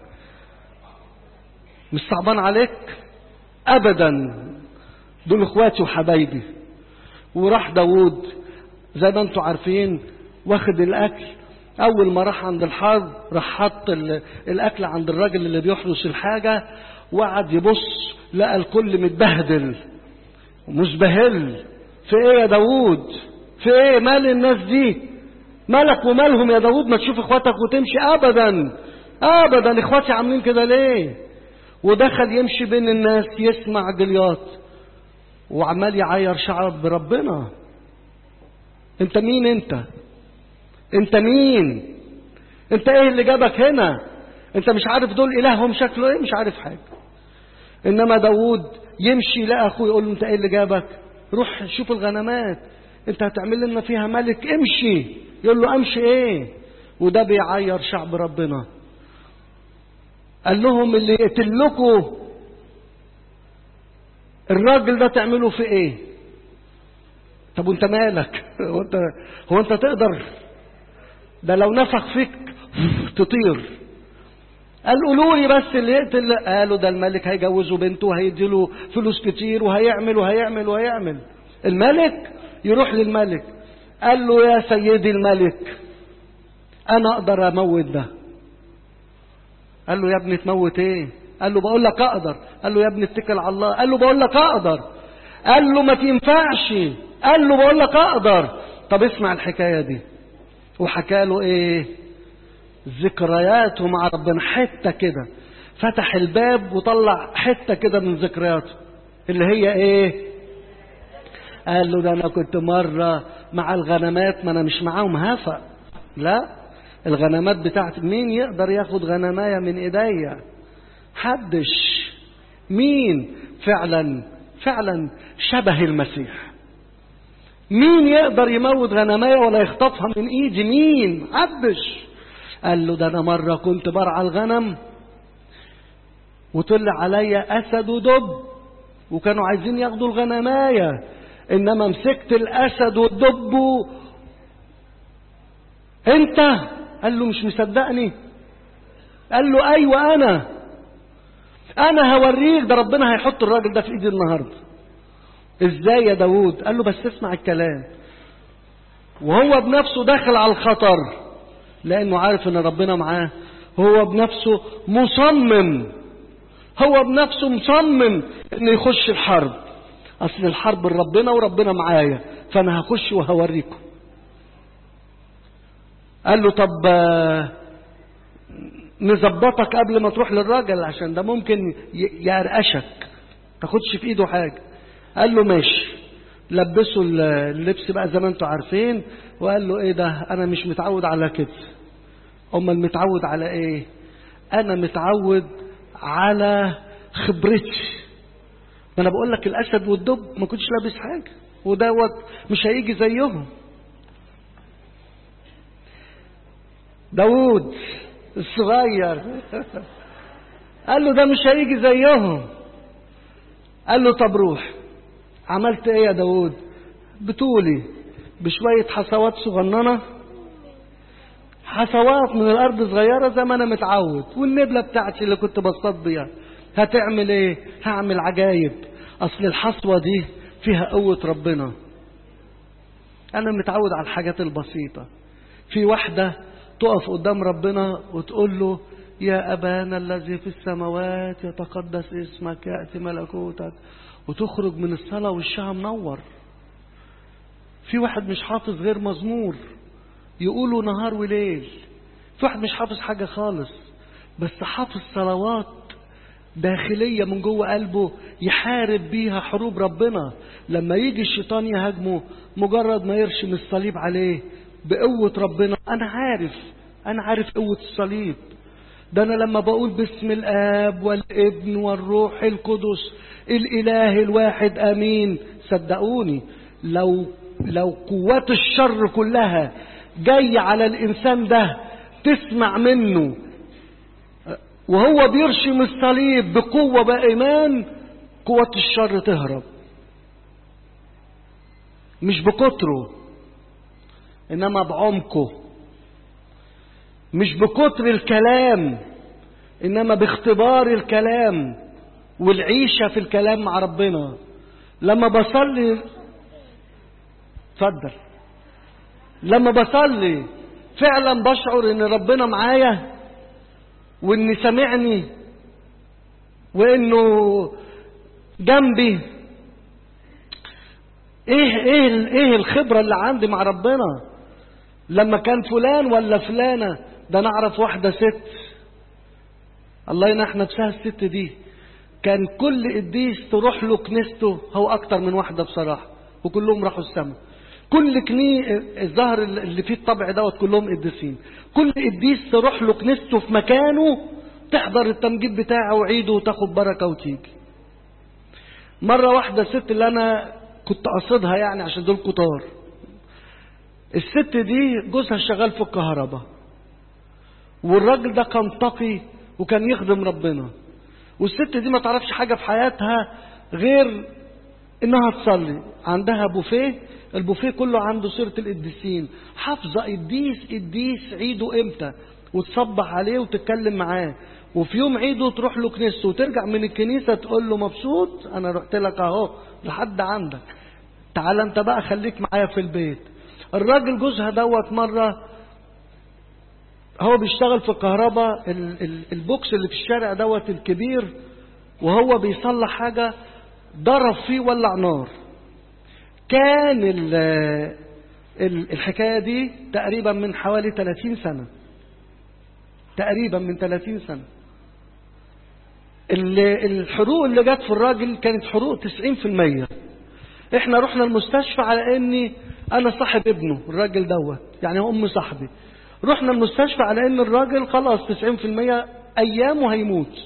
مش صعبان عليك ابدا دول اخواتي وحبايبي وراح داود زي ما انتم عارفين واخد الاكل اول ما راح عند الحرب راح حط الاكل عند الراجل اللي بيحرس الحاجه وقعد يبص لقى الكل متبهدل ومزبهل في ايه يا داود في ايه مال الناس دي مالك ومالهم يا داود ما تشوف اخواتك وتمشي ابدا ابدا اخواتي عاملين كده ليه ودخل يمشي بين الناس يسمع جليات وعمال يعاير شعب بربنا انت مين انت انت مين انت ايه اللي جابك هنا انت مش عارف دول الههم شكله ايه مش عارف حاجه انما داود يمشي يلاقي اخوه يقول له انت ايه اللي جابك روح شوف الغنمات انت هتعمل لنا فيها ملك امشي يقول له امشي ايه وده بيعير شعب ربنا قال لهم اللي يقتلكوا الراجل ده تعمله في ايه طب وانت مالك هو انت هو انت تقدر ده لو نفخ فيك تطير قال قولوا لي بس اللي يقتل قالوا ده الملك هيجوزه بنته وهيديله فلوس كتير وهيعمل وهيعمل وهيعمل الملك يروح للملك قال له يا سيدي الملك انا اقدر اموت ده قال له يا ابني تموت ايه قال له بقول لك اقدر قال له يا ابني اتكل على الله قال له بقول لك اقدر قال له ما تنفعش قال له بقول لك اقدر طب اسمع الحكايه دي وحكى له ايه ذكرياته مع ربنا حته كده فتح الباب وطلع حته كده من ذكرياته اللي هي ايه قال له ده انا كنت مره مع الغنمات ما انا مش معاهم هفا لا الغنمات بتاعت مين يقدر ياخد غنمايه من ايديا حدش مين فعلا فعلا شبه المسيح مين يقدر يموت غنمايه ولا يخطفها من ايدي مين حدش قال له ده انا مره كنت برعى الغنم وطلع عليا اسد ودب وكانوا عايزين ياخدوا الغنمايه انما مسكت الاسد والدب انت قال له مش مصدقني قال له ايوه انا انا هوريك ده ربنا هيحط الراجل ده في ايدي النهارده ازاي يا داوود قال له بس اسمع الكلام وهو بنفسه داخل على الخطر لانه عارف ان ربنا معاه هو بنفسه مصمم هو بنفسه مصمم انه يخش الحرب اصل الحرب ربنا وربنا معايا فانا هخش وهوريكم قال له طب نظبطك قبل ما تروح للراجل عشان ده ممكن يقرقشك تاخدش في ايده حاجه قال له ماشي لبسوا اللبس بقى زي ما انتم عارفين وقال له ايه ده انا مش متعود على كده امال متعود على ايه انا متعود على خبرتي ما انا بقول لك الاسد والدب ما كنتش لابس حاجه ودوت مش هيجي زيهم داوود الصغير قال له ده مش هيجي زيهم قال له طب روح عملت ايه يا داوود بتقولي بشوية حصوات صغننة حصوات من الأرض صغيرة زي ما أنا متعود والنبلة بتاعتي اللي كنت بصطاد بيها هتعمل ايه هعمل عجايب أصل الحصوة دي فيها قوة ربنا أنا متعود على الحاجات البسيطة في واحدة تقف قدام ربنا وتقول له يا أبانا الذي في السماوات يتقدس اسمك يأتي ملكوتك وتخرج من الصلاة وشها منور في واحد مش حافظ غير مزمور يقولوا نهار وليل في واحد مش حافظ حاجة خالص بس حافظ صلوات داخلية من جوه قلبه يحارب بيها حروب ربنا لما يجي الشيطان يهاجمه مجرد ما يرشم الصليب عليه بقوة ربنا أنا عارف انا عارف قوة الصليب ده انا لما بقول باسم الاب والابن والروح القدس الاله الواحد امين صدقوني لو لو قوات الشر كلها جاية على الانسان ده تسمع منه وهو بيرشم الصليب بقوة بإيمان قوة الشر تهرب مش بكتره إنما بعمقه مش بكتر الكلام إنما باختبار الكلام والعيشة في الكلام مع ربنا لما بصلي اتفضل لما بصلي فعلا بشعر ان ربنا معايا وان سمعني وانه جنبي ايه ايه ايه الخبره اللي عندي مع ربنا لما كان فلان ولا فلانه ده نعرف واحده ست الله ينح نفسها الست دي كان كل قديس تروح له كنيسته هو اكتر من واحده بصراحه وكلهم راحوا السماء كل كني الظهر اللي فيه الطبع دوت كلهم قديسين كل قديس تروح له كنيسته في مكانه تحضر التمجيد بتاعه وعيده وتاخد بركه وتيجي مره واحده ست اللي انا كنت قصدها يعني عشان دول كتار الست دي جوزها شغال في الكهرباء والراجل ده كان تقي وكان يخدم ربنا والست دي ما تعرفش حاجه في حياتها غير انها تصلي عندها بوفيه البوفيه كله عنده سيرة القديسين حافظة قديس قديس عيده امتى وتصبح عليه وتتكلم معاه وفي يوم عيده تروح له كنيسته وترجع من الكنيسة تقول له مبسوط انا رحت لك اهو لحد عندك تعال انت بقى خليك معايا في البيت الراجل جوزها دوت مرة هو بيشتغل في الكهرباء البوكس اللي في الشارع دوت الكبير وهو بيصلح حاجة ضرب فيه ولع نار كان الحكاية دي تقريبا من حوالي 30 سنة تقريبا من 30 سنة الحروق اللي جت في الراجل كانت حروق 90% احنا رحنا المستشفى على اني انا صاحب ابنه الراجل دوت يعني ام صاحبي رحنا المستشفى على ان الراجل خلاص 90% ايامه هيموت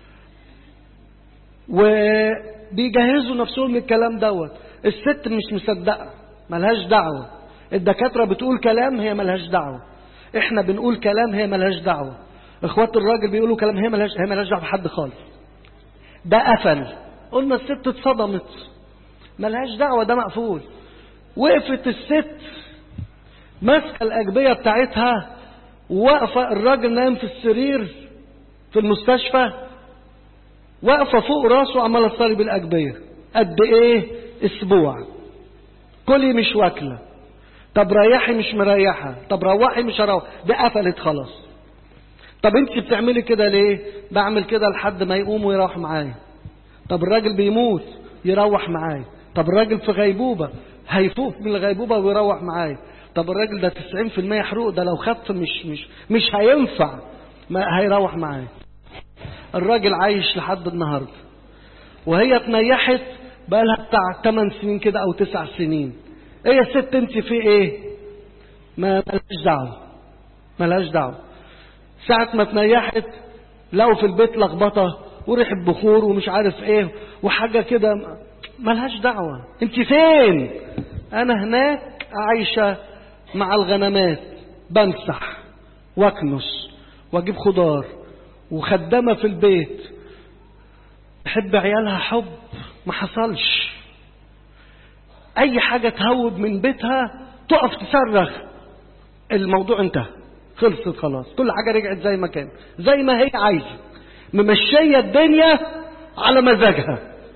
وبيجهزوا نفسهم للكلام دوت الست مش مصدقه ملهاش دعوه الدكاتره بتقول كلام هي ملهاش دعوه احنا بنقول كلام هي ملهاش دعوه اخوات الراجل بيقولوا كلام هي ملهاش هي ملهاش دعوه بحد خالص ده قفل قلنا الست اتصدمت ملهاش دعوه ده مقفول وقفت الست ماسكه الاجبيه بتاعتها واقفه الراجل نايم في السرير في المستشفى واقفه فوق راسه عماله تصلي بالاجبيه قد ايه اسبوع كلي مش واكله طب ريحي مش مريحه طب روحي مش هروح دي قفلت خلاص طب انت بتعملي كده ليه بعمل كده لحد ما يقوم ويروح معايا طب الراجل بيموت يروح معايا طب الراجل في غيبوبه هيفوق من الغيبوبه ويروح معايا طب الراجل ده 90% حروق ده لو خف مش مش مش هينفع ما هيروح معايا الراجل عايش لحد النهارده وهي اتنيحت بقى لها بتاع 8 سنين كده او 9 سنين ايه يا ست انت في ايه ما ملهاش دعوه ملهاش دعوه ساعة ما اتنيحت لقوا في البيت لخبطة وريحة بخور ومش عارف ايه وحاجة كده ملهاش دعوة انت فين انا هناك عايشة مع الغنمات بمسح واكنس واجيب خضار وخدامة في البيت تحب عيالها حب ما حصلش اي حاجة تهوب من بيتها تقف تصرخ الموضوع انتهى خلصت خلاص كل حاجة رجعت زي ما كان زي ما هي عايزة ممشية الدنيا على مزاجها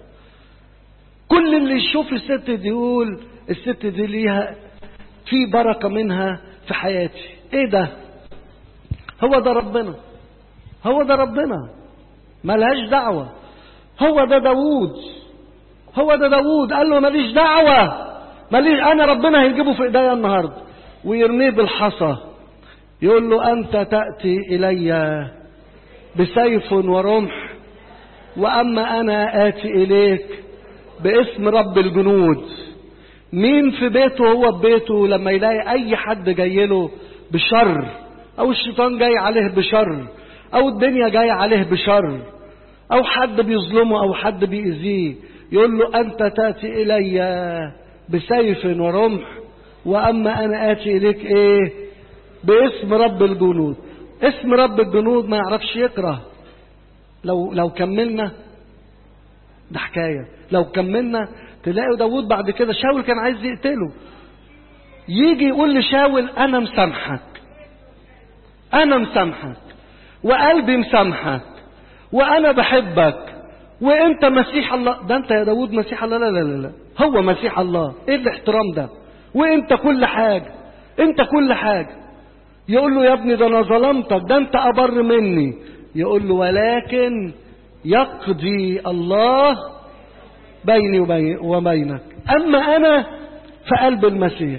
كل اللي يشوف الست دي يقول الست دي ليها في بركة منها في حياتي ايه ده هو ده ربنا هو ده ربنا ملهاش دعوة هو ده داوود هو ده داوود قال له ماليش دعوة ماليش انا ربنا هيجيبه في ايديا النهارده ويرميه بالحصى يقول له أنت تأتي إلي بسيف ورمح وأما أنا آتي إليك باسم رب الجنود مين في بيته هو ببيته لما يلاقي أي حد جاي له بشر او الشيطان جاي عليه بشر او الدنيا جاية عليه بشر او حد بيظلمه او حد بيأذيه يقول له انت تأتي الي بسيف ورمح واما انا اتي اليك ايه باسم رب الجنود اسم رب الجنود ما يعرفش يكره لو لو كملنا ده حكايه لو كملنا تلاقوا داوود بعد كده شاول كان عايز يقتله يجي يقول لشاول انا مسامحك انا مسامحك وقلبي مسامحك وانا بحبك وانت مسيح الله ده انت يا داوود مسيح الله لا لا لا لا هو مسيح الله ايه الاحترام ده وانت كل حاجه انت كل حاجه يقول له يا ابني ده انا ظلمتك ده انت ابر مني يقول له ولكن يقضي الله بيني وبينك اما انا في قلب المسيح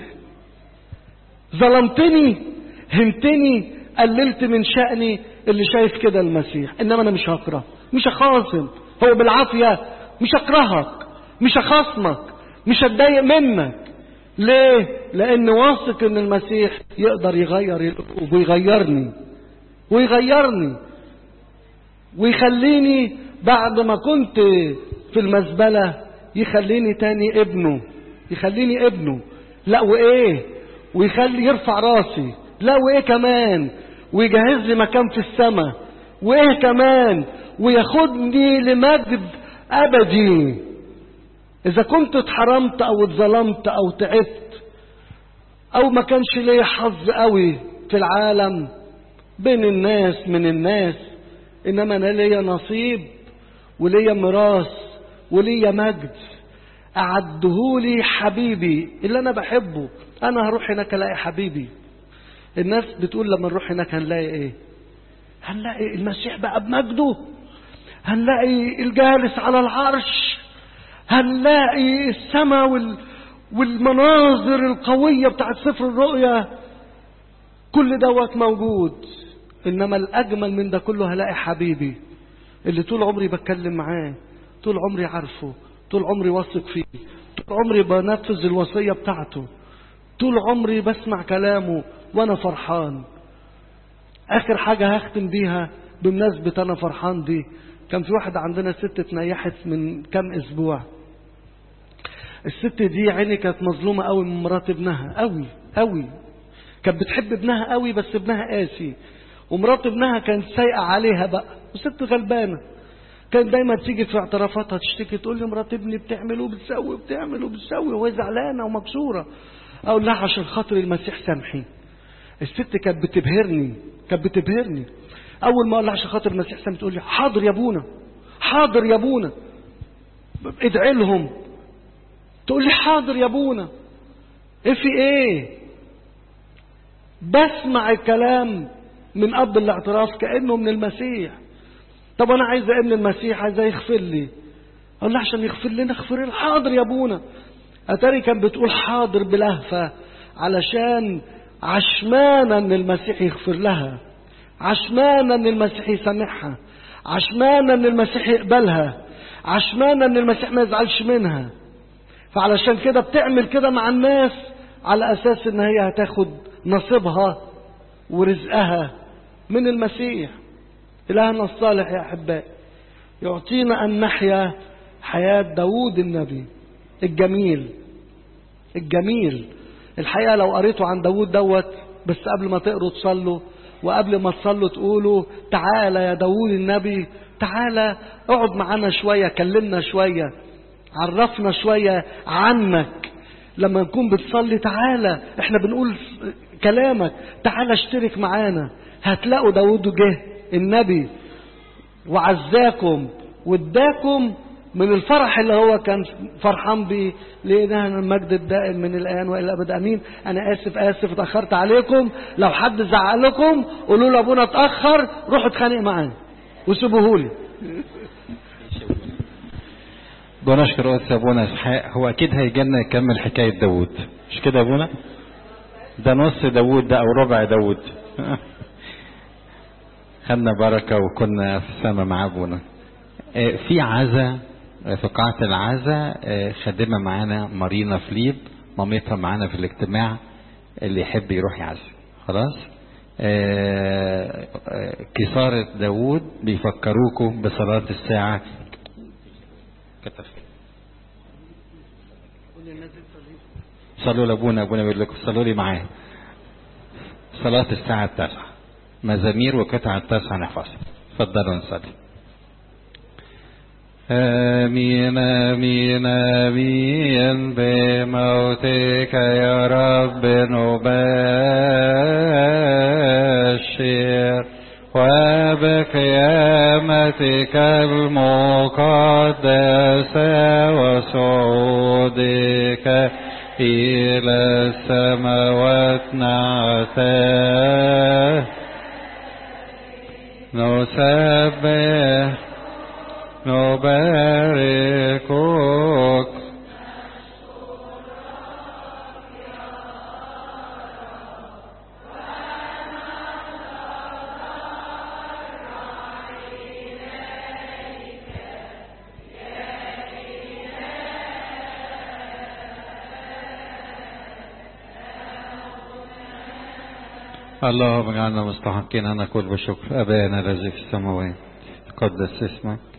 ظلمتني هنتني قللت من شأني اللي شايف كده المسيح انما انا مش هكره مش هخاصم هو بالعافية مش هكرهك مش هخاصمك مش هتضايق منك ليه لان واثق ان المسيح يقدر يغير القلوب ويغيرني ويغيرني ويخليني بعد ما كنت في المزبلة يخليني تاني ابنه يخليني ابنه لا وايه ويخلي يرفع راسي لا وايه كمان ويجهز لي مكان في السماء وايه كمان وياخدني لمجد ابدي اذا كنت اتحرمت او اتظلمت او تعبت او ما كانش ليا حظ قوي في العالم بين الناس من الناس انما انا ليا نصيب وليا ميراث وليا مجد اعدهولي حبيبي اللي انا بحبه انا هروح هناك الاقي حبيبي الناس بتقول لما نروح هناك هنلاقي ايه هنلاقي المسيح بقى بمجده هنلاقي الجالس على العرش هنلاقي السماء وال... والمناظر القوية بتاعت سفر الرؤيا كل دوت موجود انما الاجمل من ده كله هلاقي حبيبي اللي طول عمري بتكلم معاه طول عمري عارفه طول عمري واثق فيه طول عمري بنفذ الوصية بتاعته طول عمري بسمع كلامه وانا فرحان اخر حاجة هختم بيها بمناسبة انا فرحان دي كان في واحدة عندنا ست اتنيحت من كام اسبوع الست دي عيني كانت مظلومة قوي من مرات ابنها قوي قوي كانت بتحب ابنها قوي بس ابنها قاسي ومرات ابنها كانت سايقة عليها بقى وست غلبانة كانت دايما تيجي في اعترافاتها تشتكي تقول لي مرات ابني بتعمل وبتسوي وبتعمل وبتسوي وهي زعلانة ومكسورة اقول لها عشان خاطر المسيح سامحي الست كانت بتبهرني كانت بتبهرني اول ما اقول لها عشان خاطر المسيح سامحي تقول لي حاضر يا ابونا حاضر يا ابونا ادعي لهم تقول لي حاضر يا ابونا ايه في ايه بسمع الكلام من اب الاعتراف كانه من المسيح طب انا عايز ابن المسيح عايز يغفر لي اقول له عشان يغفر لنا اغفر لنا حاضر يا ابونا اتاري كان بتقول حاضر بلهفه علشان عشمانة ان المسيح يغفر لها عشمانة ان المسيح يسامحها عشمانة ان المسيح يقبلها عشمانة ان المسيح ما يزعلش منها فعلشان كده بتعمل كده مع الناس على اساس ان هي هتاخد نصيبها ورزقها من المسيح إلهنا الصالح يا أحبائي يعطينا أن نحيا حياة داود النبي الجميل الجميل الحقيقة لو قريتوا عن داود دوت بس قبل ما تقروا تصلوا وقبل ما تصلوا تقولوا تعالى يا داود النبي تعالى اقعد معانا شوية كلمنا شوية عرفنا شوية عنك لما نكون بتصلي تعالى احنا بنقول كلامك تعالى اشترك معانا هتلاقوا داود جه النبي وعزاكم واداكم من الفرح اللي هو كان فرحان بيه لإلهنا المجد الدائم من الآن وإلى الأبد أمين أنا آسف آسف اتأخرت عليكم لو حد زعق لكم قولوا له أبونا اتأخر روحوا اتخانق معاه وسيبوه لي بنشكر قدس ابونا اسحاق هو اكيد هيجينا يكمل حكايه داوود مش كده يا ابونا ده نص داوود ده او ربع داوود خدنا بركه وكنا في السماء مع ابونا في عزا في قاعة العزا خادمة معانا مارينا فليب مامتها معانا في الاجتماع اللي يحب يروح يعزي خلاص آه، آه، كسارة داوود بيفكروكم بصلاة الساعة كتف صلوا لابونا ابونا بيقول لكم صلوا لي معاه صلاة الساعة التاسعة مزامير وقطع التاسعة نحفظها اتفضلوا نصلي آمين آمين آمين بموتك يا رب نبشر وبقيامتك المقدسة وصعودك إلى السماوات نعتاه نسبح نباركك اللهم اجعلنا مستحقين ان نقول بشكر ابانا الذي في السماوات تقدس اسمك